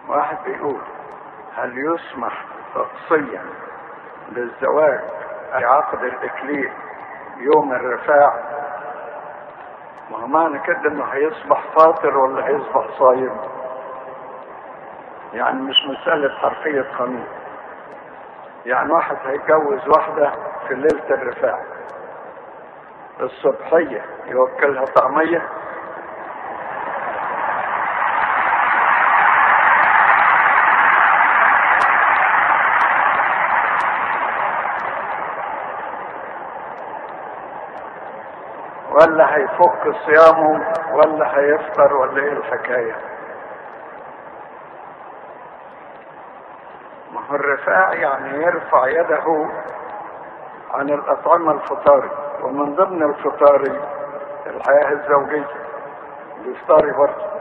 واحد بيقول هل يسمح شخصيا للزواج في عقد الإكليل يوم الرفاع ما هو معنى كده انه هيصبح فاطر ولا هيصبح صايم يعني مش مسألة حرفية قانون يعني واحد هيتجوز واحدة في ليلة الرفاع الصبحية يوكلها طعمية ولا هيفك صيامه ولا هيفطر ولا ايه الحكايه ما هو الرفاع يعني يرفع يده عن الأطعمة الفطاري ومن ضمن الفطاري الحياة الزوجية الإفطاري برضه